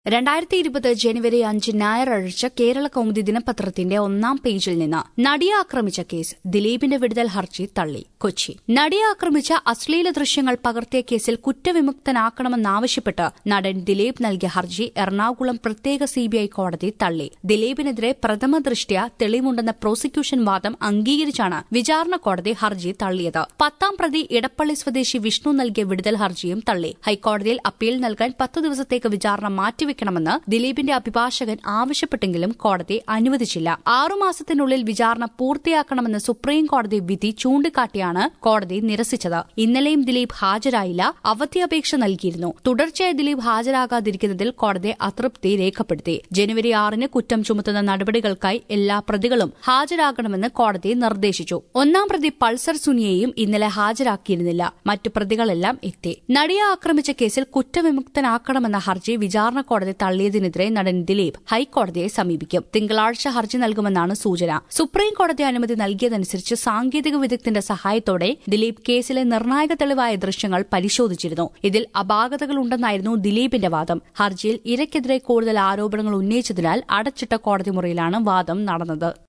രണ്ടായിരത്തി ഇരുപത് ജനുവരി അഞ്ച് ഞായറാഴ്ച കേരള കൗമുദി ദിനപത്രത്തിന്റെ ഒന്നാം പേജിൽ നിന്ന് നടിയെ ആക്രമിച്ച കേസ് ദിലീപിന്റെ വിടുതൽ ഹർജി തള്ളി കൊച്ചി നടിയെ ആക്രമിച്ച അശ്ലീല ദൃശ്യങ്ങൾ പകർത്തിയ കേസിൽ കുറ്റവിമുക്തനാക്കണമെന്നാവശ്യപ്പെട്ട് നടൻ ദിലീപ് നൽകിയ ഹർജി എറണാകുളം പ്രത്യേക സിബിഐ കോടതി തള്ളി ദിലീപിനെതിരെ പ്രഥമ ദൃഷ്ട്യാ തെളിവുണ്ടെന്ന പ്രോസിക്യൂഷൻ വാദം അംഗീകരിച്ചാണ് വിചാരണ കോടതി ഹർജി തള്ളിയത് പത്താം പ്രതി ഇടപ്പള്ളി സ്വദേശി വിഷ്ണു നൽകിയ വിടുതൽ ഹർജിയും തള്ളി ഹൈക്കോടതിയിൽ അപ്പീൽ നൽകാൻ പത്ത് ദിവസത്തേക്ക് വിചാരണ മാറ്റിവെക്കണമെന്ന് ദിലീപിന്റെ അഭിഭാഷകൻ ആവശ്യപ്പെട്ടെങ്കിലും കോടതി അനുവദിച്ചില്ല ആറുമാസത്തിനുള്ളിൽ വിചാരണ പൂർത്തിയാക്കണമെന്ന് സുപ്രീം കോടതി വിധി ചൂണ്ടിക്കാട്ടിയാണ് കോടതി നിരസിച്ചത് ഇന്നലെയും ദിലീപ് ഹാജരായില്ല അവധിയപേക്ഷ നൽകിയിരുന്നു തുടർച്ചയായി ദിലീപ് ഹാജരാകാതിരിക്കുന്നതിൽ കോടതി അതൃപ്തി രേഖപ്പെടുത്തി ജനുവരി ആറിന് കുറ്റം ചുമത്തുന്ന നടപടികൾക്കായി എല്ലാ പ്രതികളും ഹാജരാകണമെന്ന് കോടതി നിർദ്ദേശിച്ചു ഒന്നാം പ്രതി പൾസർ സുനിയെയും ഇന്നലെ ഹാജരാക്കിയിരുന്നില്ല മറ്റു പ്രതികളെല്ലാം എത്തി നടിയെ ആക്രമിച്ച കേസിൽ കുറ്റവിമുക്തനാക്കണമെന്ന ഹർജി വിചാരണ കോടതി തള്ളിയതിനെതിരെ നടൻ ദിലീപ് ഹൈക്കോടതിയെ സമീപിക്കും തിങ്കളാഴ്ച ഹർജി നൽകുമെന്നാണ് സൂചന സുപ്രീം കോടതി അനുമതി നൽകിയതനുസരിച്ച് സാങ്കേതിക വിദഗ്ധന്റെ സഹായത്തോടെ ദിലീപ് കേസിലെ നിർണായക തെളിവായ ദൃശ്യങ്ങൾ പരിശോധിച്ചിരുന്നു ഇതിൽ അപാകതകളുണ്ടെന്നായിരുന്നു ദിലീപിന്റെ വാദം ഹർജിയിൽ ഇരയ്ക്കെതിരെ കൂടുതൽ ആരോപണങ്ങൾ ഉന്നയിച്ചതിനാൽ അടച്ചിട്ട കോടതി മുറിയിലാണ് വാദം നടന്നത്